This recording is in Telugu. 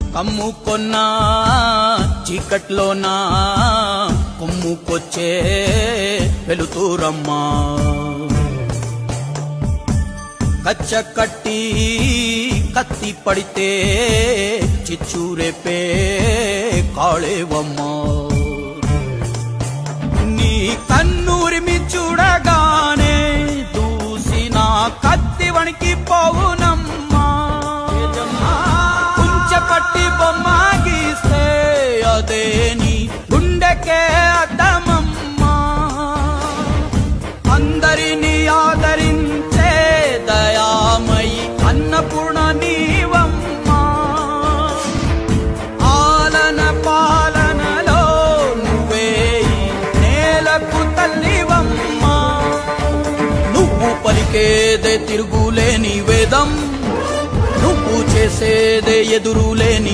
కమ్ముకొన్నా చీకట్లోనా కుమ్ముకొచ్చే వెలుతూరమ్మా కచ్చ కట్టి కత్తి పడితే చిచ్చూరేపే కాళేవమ్మా నీ కన్నూరిమి చూడగానే దూసిన కత్తి వణికి పోవునమ్మా కుంచెపట్టి బొమ్మ గీస్తే అదే నీ గుండెకే అద్దమమ్మా అందరినీ ఆదరించే దయామయి అన్నపూర్ణ నీవమ్మా ఆలన పాలనలో నువ్వే ఈ నేలకు తల్లివమ్మా నువ్వు పలికేదే తిరుగులేని వేదం నువ్వు చేసేదే ఎదురులేని